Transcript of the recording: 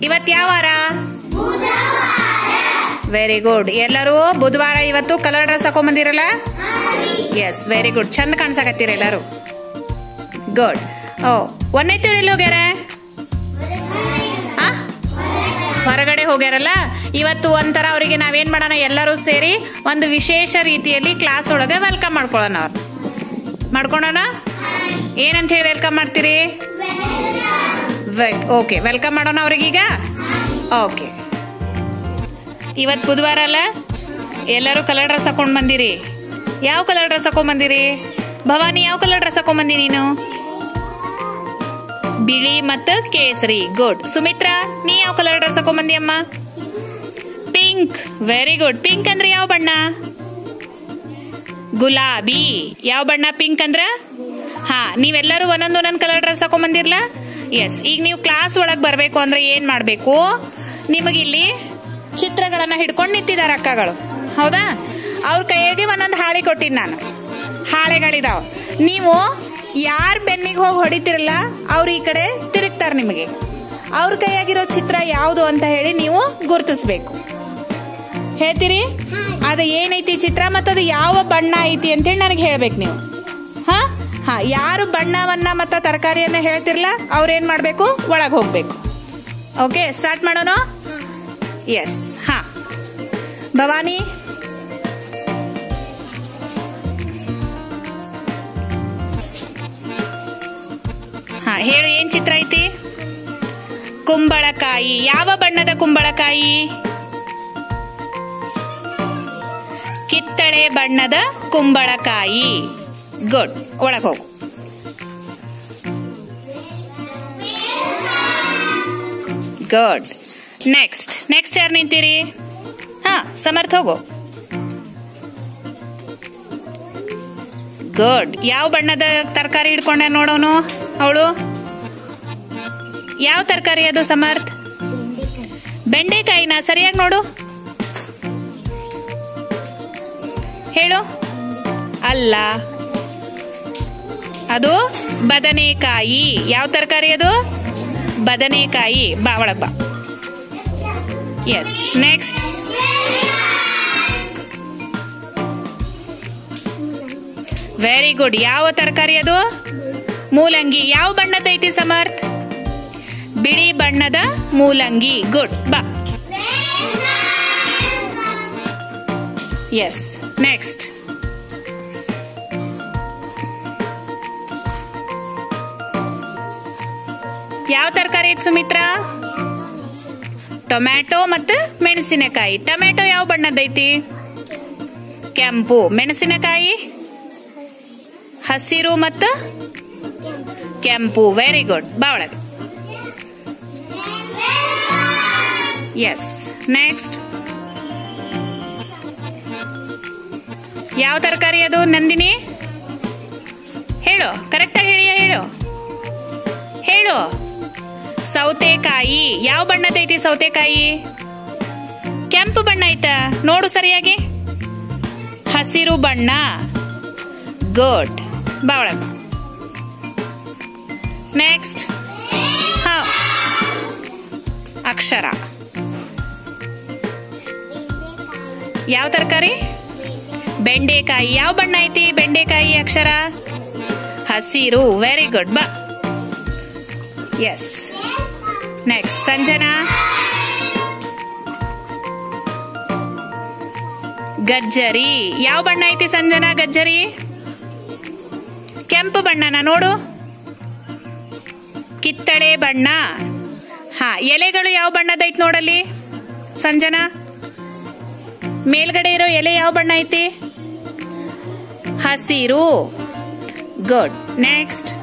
ಇವತ್ ಯಾವ ವಾರ ವೆರಿ ಗುಡ್ ಎಲ್ಲರೂ ಬುಧವಾರ ಇವತ್ತು ಕಲರ್ ಡ್ರೆಸ್ ಹಾಕೊಂಡ್ ಎಸ್ ವೆರಿ ಗುಡ್ ಚಂದ ಕಾಣ್ಸಕತ್ತೀರ ಎಲ್ಲರೂ ಗುಡ್ ಓ ಒಂದನೇ ಎಲ್ಲಿ ಹೋಗ್ಯಾರ ಆ? ಹೊರಗಡೆ ಹೋಗ್ಯಾರಲ್ಲ ಇವತ್ತು ಒಂಥರ ಅವರಿಗೆ ನಾವೇನ್ ಮಾಡೋಣ ಎಲ್ಲರೂ ಸೇರಿ ಒಂದು ವಿಶೇಷ ರೀತಿಯಲ್ಲಿ ಕ್ಲಾಸ್ ಒಳಗೆ ವೆಲ್ಕಮ್ ಮಾಡ್ಕೊಳ್ಳೋಣ ಅವ್ರು ಮಾಡ್ಕೊಳೋಣ ಏನಂತ ಹೇಳಿ ವೆಲ್ಕಮ್ ಮಾಡ್ತೀರಿ ಓಕೆ ವೆಲ್ಕಮ್ ಮಾಡೋಣ ಅವ್ರಿಗೀಗ ಓಕೆ ಇವತ್ತು ಬುಧವಾರ ಅಲ್ಲ ಎಲ್ಲರೂ ಕಲರ್ ಡ್ರೆಸ್ ಹಾಕೊಂಡ್ ಬಂದಿರಿ ಯಾವ ಕಲರ್ ಡ್ರೆಸ್ ಹಾಕೊಂಡ್ ಬಂದಿರಿ ಭವಾನಿ ಯಾವ ಕಲರ್ ಡ್ರೆಸ್ ಹಾಕೊಂಡ್ ಬಂದಿ ನೀನು ಬಿಳಿ ಮತ್ತು ಕೇಸರಿ ಗುಡ್ ಸುಮಿತ್ರಾ ನೀ ಯಾವ ಕಲರ್ ಡ್ರೆಸ್ ಹಾಕೊಂಡ್ ಬಂದಿ ಅಮ್ಮ ಪಿಂಕ್ ವೆರಿ ಗುಡ್ ಪಿಂಕ್ ಅಂದ್ರೆ ಯಾವ ಬಣ್ಣ ಗುಲಾಬಿ ಯಾವ ಬಣ್ಣ ಪಿಂಕ್ ಅಂದ್ರ ಹಾ ನೀವೆಲ್ಲರೂ ಒಂದೊಂದು ಒಂದೊಂದು ಕಲರ್ ಡ್ರೆಸ್ ಹಾಕೊಂಡ್ ಬಂದಿರ್ಲಾ ಎಸ್ ಈಗ ನೀವು ಕ್ಲಾಸ್ ಒಳಗ್ ಬರ್ಬೇಕು ಅಂದ್ರೆ ಏನ್ ಮಾಡ್ಬೇಕು ನಿಮಗಿಲ್ಲಿ ಚಿತ್ರಗಳನ್ನ ಹಿಡ್ಕೊಂಡು ನಿಂತಿದ್ದಾರೆ ಅಕ್ಕಗಳು ಹೌದಾ ಅವ್ರ ಕೈಯಾಗೆ ಒಂದೊಂದು ಹಾಳೆ ಕೊಟ್ಟಿನಿ ನಾನು ಹಾಳೆಗಳಿದಾವ ನೀವು ಯಾರ ಬೆನ್ನಿಗೆ ಹೋಗಿ ಹೊಡಿತಿರಲ್ಲ ಅವ್ರು ಈ ಕಡೆ ತಿರುಗ್ತಾರೆ ನಿಮಗೆ ಅವ್ರ ಕೈಯಾಗಿರೋ ಚಿತ್ರ ಯಾವುದು ಅಂತ ಹೇಳಿ ನೀವು ಗುರುತಿಸ್ಬೇಕು ಹೇಳ್ತೀರಿ ಅದು ಏನೈತಿ ಚಿತ್ರ ಮತ್ತದು ಯಾವ ಬಣ್ಣ ಐತಿ ಅಂತೇಳಿ ನನಗೆ ಹೇಳ್ಬೇಕು ನೀವು ಹಾ ಹಾ ಯಾರು ಬಣ್ಣವನ್ನ ಮತ್ತ ತರಕಾರಿಯನ್ನ ಹೇಳ್ತಿರ್ಲ ಅವ್ರೇನ್ ಮಾಡ್ಬೇಕು ಒಳಗ್ ಹೋಗ್ಬೇಕು ಓಕೆ ಸ್ಟಾರ್ಟ್ ಮಾಡೋಣ ಎಸ್ ಹಾ ಭವಾನಿ ಹಾ ಹೇಳು ಏನ್ ಚಿತ್ರ ಐತಿ ಕುಂಬಳಕಾಯಿ ಯಾವ ಬಣ್ಣದ ಕುಂಬಳಕಾಯಿ ಕಿತ್ತಳೆ ಬಣ್ಣದ ಕುಂಬಳಕಾಯಿ ಗುಡ್ ಒಳಗ್ ಹೋಗು ಗುಡ್ ನೆಕ್ಸ್ಟ್ ನೆಕ್ಸ್ಟ್ ಯಾರು ನಿಂತೀರಿ ಹಾ ಸಮರ್ಥ ಹೋಗು ಗುಡ್ ಯಾವ ಬಣ್ಣದ ತರಕಾರಿ ಹಿಡ್ಕೊಂಡ ನೋಡೋನು ಅವಳು ಯಾವ ತರಕಾರಿ ಅದು ಸಮರ್ಥ್ ಬೆಂಡೆಕಾಯಿನ ಸರಿಯಾಗಿ ನೋಡು ಹೇಳು ಅಲ್ಲ ಅದು ಬದನೆಕಾಯಿ ಯಾವ ತರಕಾರಿ ಅದು ಬದನೆಕಾಯಿ ಬಾ ಒಳಗ್ ಬಾ ಎಸ್ ನೆಕ್ಸ್ಟ್ ವೆರಿ ಗುಡ್ ಯಾವ ತರಕಾರಿ ಅದು ಮೂಲಂಗಿ ಯಾವ ಬಣ್ಣದ ಐತಿ ಸಮರ್ಥ್ ಬಿಳಿ ಬಣ್ಣದ ಮೂಲಂಗಿ ಗುಡ್ ಬಾ ಎಸ್ ನೆಕ್ಸ್ಟ್ ಯಾವ ತರಕಾರಿ ಐತಿ ಸುಮಿತ್ರಾ ಟೊಮ್ಯಾಟೊ ಮತ್ತು ಮೆಣಸಿನಕಾಯಿ ಟೊಮ್ಯಾಟೊ ಯಾವ ಬಣ್ಣದೈತಿ ಕೆಂಪು ಮೆಣಸಿನಕಾಯಿ ಹಸಿರು ಮತ್ತು ಕೆಂಪು ವೆರಿ ಗುಡ್ ಬಾ ಒಳಗೆ ಎಸ್ ನೆಕ್ಸ್ಟ್ ಯಾವ ತರಕಾರಿ ಅದು ನಂದಿನಿ ಹೇಳು ಕರೆಕ್ಟಾಗಿ ಹೇಳಿ ಹೇಳು ಹೇಳು ಸೌತೆಕಾಯಿ ಯಾವ ಬಣ್ಣದೈತಿ ಸೌತೆಕಾಯಿ ಕೆಂಪು ಬಣ್ಣ ಐತಾ ನೋಡು ಸರಿಯಾಗಿ ಹಸಿರು ಬಣ್ಣ ಗುಡ್ ಬಾ ಒಳಗೆ ನೆಕ್ಸ್ಟ್ ಹಾ ಅಕ್ಷರ ಯಾವ ತರಕಾರಿ ಬೆಂಡೆಕಾಯಿ ಯಾವ ಬಣ್ಣ ಐತಿ ಬೆಂಡೆಕಾಯಿ ಅಕ್ಷರ ಹಸಿರು ವೆರಿ ಗುಡ್ ಬಾ ಎಸ್ ನೆಕ್ಸ್ಟ್ ಸಂಜನಾ ಗಜ್ಜರಿ ಯಾವ ಬಣ್ಣ ಐತಿ ಸಂಜನಾ ಗಜ್ಜರಿ ಕೆಂಪು ಬಣ್ಣನ ನೋಡು ಕಿತ್ತಳೆ ಬಣ್ಣ ಹಾ ಎಲೆಗಳು ಯಾವ ಬಣ್ಣದೈತಿ ನೋಡಲ್ಲಿ ಸಂಜನಾ ಮೇಲ್ಗಡೆ ಇರೋ ಎಲೆ ಯಾವ ಬಣ್ಣ ಐತಿ ಹಸಿರು ಗುಡ್ ನೆಕ್ಸ್ಟ್